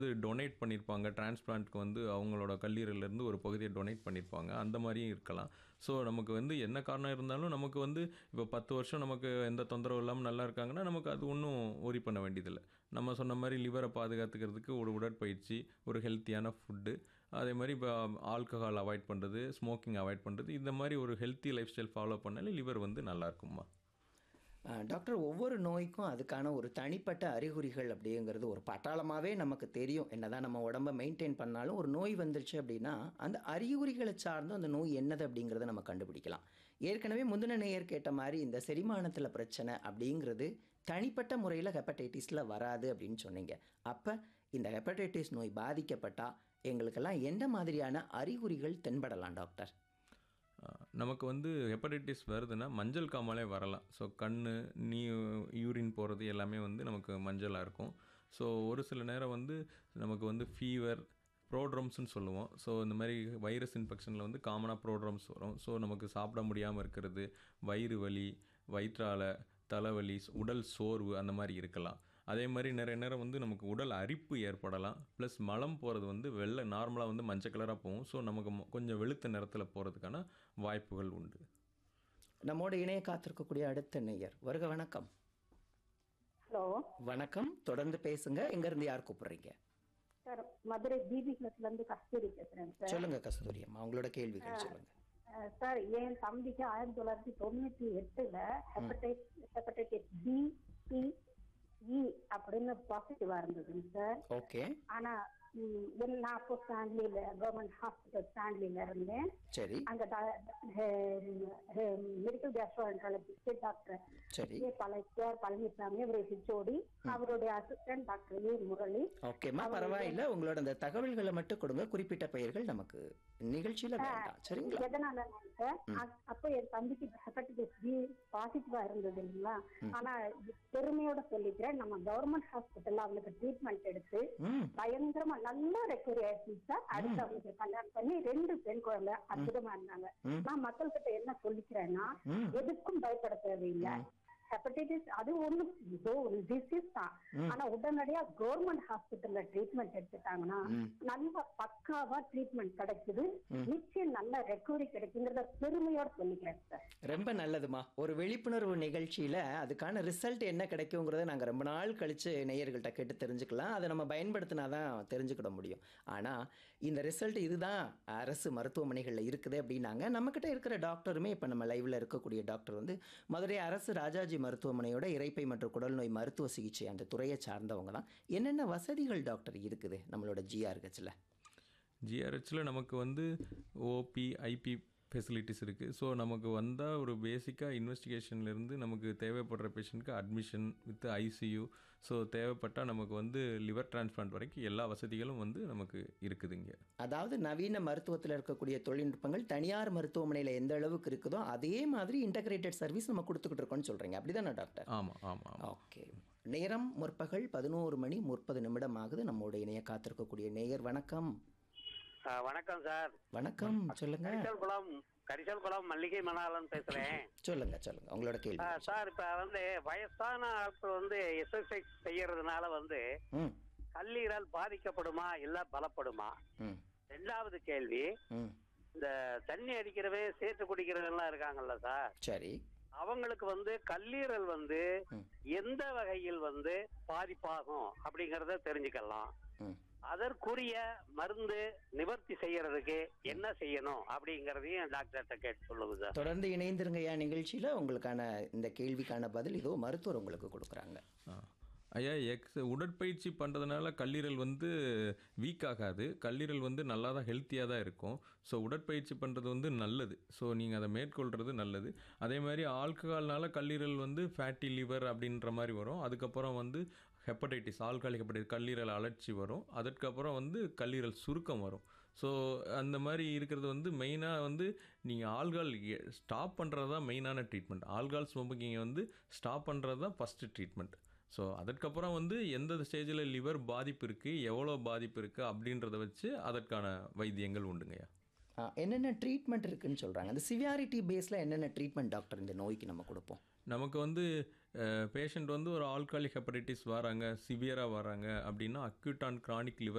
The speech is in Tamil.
இது டொனேட் பண்ணியிருப்பாங்க டிரான்ஸ்பிளான்ட்க்கு வந்து அவங்களோட கல்லீரல்லேருந்து ஒரு பகுதியை டொனேட் பண்ணியிருப்பாங்க அந்த மாதிரியும் இருக்கலாம் ஸோ நமக்கு வந்து என்ன காரணம் இருந்தாலும் நமக்கு வந்து இப்போ பத்து வருஷம் நமக்கு எந்த தொந்தரவும் இல்லாமல் நல்லா இருக்காங்கன்னா நமக்கு அது ஒன்றும் ஒரி பண்ண வேண்டியதில்லை நம்ம சொன்ன மாதிரி லிவரை பாதுகாத்துக்கிறதுக்கு ஒரு உடற்பயிற்சி ஒரு ஹெல்த்தியான ஃபுட்டு அதே மாதிரி இப்போ ஆல்கஹால் அவாய்ட் பண்ணுறது ஸ்மோக்கிங் அவாய்ட் பண்ணுறது இந்த மாதிரி ஒரு ஹெல்த்தி லைஃப் ஸ்டைல் ஃபாலோ பண்ணாலே லிவர் வந்து நல்லா இருக்கும்மா அஹ், டாக்டர் ஒவ்வொரு நோய்க்கும் அதுக்கான ஒரு தனிப்பட்ட அறிகுறிகள் அப்படிங்கிறது ஒரு பட்டாளமாகவே நமக்கு தெரியும் என்னதான் நம்ம உடம்ப மெயின்டைன் பண்ணாலும் ஒரு நோய் வந்துருச்சு அப்படின்னா அந்த அறிகுறிகளை சார்ந்து அந்த நோய் என்னது அப்படிங்கிறத நம்ம கண்டுபிடிக்கலாம் ஏற்கனவே முந்தின நேயர் கேட்ட மாதிரி இந்த செரிமானத்தில் பிரச்சனை அப்படிங்கிறது தனிப்பட்ட முறையில் ஹெப்படைட்டிஸில் வராது அப்படின்னு சொன்னீங்க அப்போ இந்த ஹெப்படைட்டிஸ் நோய் பாதிக்கப்பட்டால் எங்களுக்கெல்லாம் எந்த மாதிரியான அறிகுறிகள் தென்படலாம் டாக்டர் ஆஹ் நமக்கு வந்து ஹெப்படைட்டிஸ் வருதுன்னா மஞ்சள் காமாலே வரலாம் ஸோ கண் நீ யூரின் போகிறது எல்லாமே வந்து நமக்கு மஞ்சளாக இருக்கும் ஸோ ஒரு சில நேரம் வந்து நமக்கு வந்து ஃபீவர் ப்ரோட்ரம்ஸ்னு சொல்லுவோம் ஸோ இந்த மாதிரி வைரஸ் இன்ஃபெக்ஷனில் வந்து காமனாக ப்ரோட்ரம்ஸ் வரும் ஸோ நமக்கு சாப்பிட முடியாமல் இருக்கிறது வயிறு வலி வயிற்றால தலைவலி உடல் சோர்வு அந்த மாதிரி இருக்கலாம் அதே மாதிரி நிறைய நேரம் வந்து நமக்கு உடல் அரிப்பு ஏற்படலாம் ப்ளஸ் மலம் போகிறது வந்து வெள்ளை நார்மலாக வந்து மஞ்சள் கலராக போகும் ஸோ நமக்கு மொ- கொஞ்சம் வெளுத்த நிறத்தில் போகிறதுக்கான வாய்ப்புகள் உண்டு நம்மோட இணைய காத்திருக்கக்கூடிய அடுத்த நேயர் வருக வணக்கம் ஹலோ வணக்கம் தொடர்ந்து பேசுங்க எங்கேருந்து யார் கூப்பிடுறீங்க சார் மதுரை பிபி கிளப்ல இருந்து கஸ்தூரி பேசுறேன் சார் சொல்லுங்க கஸ்தூரி அம்மா உங்களோட கேள்விகள் சொல்லுங்க அஹ் சார் என் தம்பிக்கு ஆயிரத்தி தொள்ளாயிரத்தி தொண்ணூத்தி எட்டுல ஹெப்படைட் ஹெப்படைட்டிஸ் பி சி இ அப்படின்னு பாசிட்டிவா இருந்ததுங்க சார் ஓகே ஆனா ம், என் நான் அப்போ ஸ்டான்லியில கவர்மெண்ட் ஹாஸ்பிட்டல் ஸ்டான்லியில இருந்தேன் சரி அங்க மெடிக்கல் கேஸ்ட்ரோஎன்ட்ராலஜிஸ்ட் டாக்டர் சரி ஏ பழனியார் பழனிசாமி அவருடைய ஹிச்சோடி அவருடைய அசிஸ்டன்ட் டாக்டர் ஏ முரளி ஓகேம்மா பரவாயில்ல உங்களோட அந்த தகவல்களை மட்டும் கொடுங்க குறிப்பிட்ட பெயர்கள் நமக்கு நிகழ்ச்சியில வேண்டாம் சரிங்களா எதனால சார் அ- அப்ப என் தம்பிக்கு ஹெப்படைட்டிஸ் பி பாசிட்டிவா இருந்தது இல்லைங்களா ஆனா இது பெருமையோட சொல்லிக்கிறேன் நம்ம கவர்மெண்ட் ஹாஸ்பிட்டல்ல அவளுக்கு ட்ரீட்மெண்ட் எடுத்து ம் பயங்கரமா நல்லா ரெக்கவரி ஆயிடுச்சு சார் அடுத்து அவங்களுக்கு கல்யாணம் பண்ணி ரெண்டு பெண் குழந்தை அற்புதமா இருந்தாங்க நான் மக்கள் கிட்ட என்ன சொல்லிக்கிறேன்னா எதுக்கும் பயப்பட தேவையில்லை ஹெப்படைட்டிஸ் அது ஒண்ணு இதோ ஒரு டிசீஸ் தான் ஆனா உடனடியா கவர்மெண்ட் ஹாஸ்பிட்டல்ல ட்ரீட்மெண்ட் எடுத்துட்டாங்கன்னா நல்ல பக்காவா ட்ரீட்மெண்ட் கிடைக்குது நிச்சயம் நல்ல ரெக்கவரி கிடைக்குங்கிறத பெருமையோட சொல்லிக்கிறேன் சார் ரொம்ப நல்லதுமா ஒரு விழிப்புணர்வு நிகழ்ச்சியில அதுக்கான ரிசல்ட் என்ன கிடைக்குங்கிறத நாங்க ரொம்ப நாள் கழிச்சு நேயர்கள்ட்ட கேட்டு தெரிஞ்சுக்கலாம் அதை நம்ம பயன்படுத்தினாதான் தெரிஞ்சுக்கிட முடியும் ஆனா இந்த ரிசல்ட் இதுதான் அரசு மருத்துவமனைகள்ல இருக்குது அப்படின்னாங்க நம்மக்கிட்ட இருக்கிற டாக்டருமே இப்போ நம்ம லைவ்ல இருக்கக்கூடிய டாக்டர் வந்து மதுரை அரசு ராஜாஜி மருத்துவமனையோட இரைப்பை மற்றும் குடல்நோய் மருத்துவ சிகிச்சை அந்த துறையை சார்ந்தவங்க தான் என்னென்ன வசதிகள் டாக்டர் இருக்குது நம்மளோட ஜிஆர்ஹெச்சில் ஜிஆர்ஹெச்சில் நமக்கு வந்து ஓபி ஐபி ஃபெசிலிட்டிஸ் இருக்குது ஸோ நமக்கு வந்தால் ஒரு பேசிக்காக இன்வெஸ்டிகேஷன்லேருந்து நமக்கு தேவைப்படுற பேஷண்ட்க்கு அட்மிஷன் வித் ஐசியூ ஸோ தேவைப்பட்டால் நமக்கு வந்து லிவர் டிரான்ஸ்பிளான்ட் வரைக்கும் எல்லா வசதிகளும் வந்து நமக்கு இருக்குது இங்கே அதாவது நவீன மருத்துவத்தில் இருக்கக்கூடிய தொழில்நுட்பங்கள் தனியார் மருத்துவமனையில் எந்த அளவுக்கு இருக்குதோ அதே மாதிரி இன்டகிரேட்டட் சர்வீஸ் நம்ம கொடுத்துக்கிட்டு இருக்கோம்னு சொல்கிறீங்க அப்படிதானே டாக்டர் ஆமாம் ஆமாம் ஆமாம் ஓகே நேரம் முற்பகல் பதினோரு மணி முப்பது நிமிடம் ஆகுது நம்மோட இணைய காத்திருக்கக்கூடிய நேயர் வணக்கம் ஆ, வணக்கம் சார் வணக்கம் சொல்லுங்க கரிசல் குளம் கரிசல் குளம் மல்லிகை மணாலன் பேசுறேன் சொல்லுங்க சொல்லுங்க உங்களோட ஆ, கேள்வி சார் இப்ப வந்து வயசான ஆட்கள் வந்து எக்ஸசைஸ் செய்யறதுனால வந்து ம் கல்லீரல் பாதிக்கப்படுமா இல்ல பலப்படுமா ம் ரெண்டாவது கேள்வி ம் இந்த தண்ணி அடிக்கிறவே சேர்த்து குடிக்கிறவங்கலாம் இருக்காங்கல்ல சார் சரி அவங்களுக்கு வந்து கல்லீரல் வந்து ம். எந்த வகையில் வந்து பாதிப்பாகும் அப்படிங்கறத தெரிஞ்சுக்கலாம் ம் அதற்குரிய மருந்து நிவர்த்தி செய்யறதுக்கு என்ன செய்யணும் அப்படிங்கறதையும் டாக்டர்கிட்ட கேட்டு சொல்லுங்க சார் தொடர்ந்து இணைந்திருங்கய்யா நிகழ்ச்சியில் உங்களுக்கான இந்த கேள்விக்கான பதில் இதோ மருத்துவர் உங்களுக்கு கொடுக்குறாங்க ஆ. ஐயா எக்ஸ் உடற்பயிற்சி பண்ணுறதுனால கல்லீரல் வந்து வீக் ஆகாது கல்லீரல் வந்து நல்லா தான் ஹெல்த்தியாக தான் இருக்கும் ஸோ உடற்பயிற்சி பண்ணுறது வந்து நல்லது ஸோ நீங்கள் அதை மேற்கொள்கிறது நல்லது அதே மாதிரி ஆல்கஹால்னால கல்லீரல் வந்து ஃபேட்டி லிவர் அப்படின்ற மாதிரி வரும் அதுக்கப்புறம் வந்து ஹெப்படைட்டிஸ் ஆல்கஹாலிக் ஹெப்படைட்டிஸ் கல்லீரல் அலர்ச்சி வரும் அதற்கப்புறம் வந்து கல்லீரல் சுருக்கம் வரும் ஸோ அந்த மாதிரி இருக்கிறது வந்து மெயினாக வந்து நீங்கள் ஆல்கால் ஸ்டாப் பண்ணுறது தான் மெயினான ட்ரீட்மெண்ட் ஆல்கால் ஸ்மோக்கிங்கை வந்து ஸ்டாப் பண்ணுறது தான் ஃபஸ்ட்டு ட்ரீட்மெண்ட் ஸோ அதற்கப்புறம் வந்து எந்த ஸ்டேஜில் லிவர் பாதிப்பு இருக்குது எவ்வளோ பாதிப்பு இருக்குது அப்படின்றத வச்சு அதற்கான வைத்தியங்கள் உண்டுங்கய்யா ஆ, என்னென்ன ட்ரீட்மெண்ட் இருக்குன்னு சொல்கிறாங்க அந்த சிவியாரிட்டி பேஸில் என்னென்ன ட்ரீட்மெண்ட் டாக்டர் இந்த நோய்க்கு நம்ம கொடுப்போம் நமக்கு வந்து பேஷண்ட் வந்து ஒரு ஆல்காலிக் ஹெப்படைட்டிஸ் வராங்க சிவியராக வராங்க அப்படின்னா அக்யூட் அண்ட் கிரானிக் லிவர்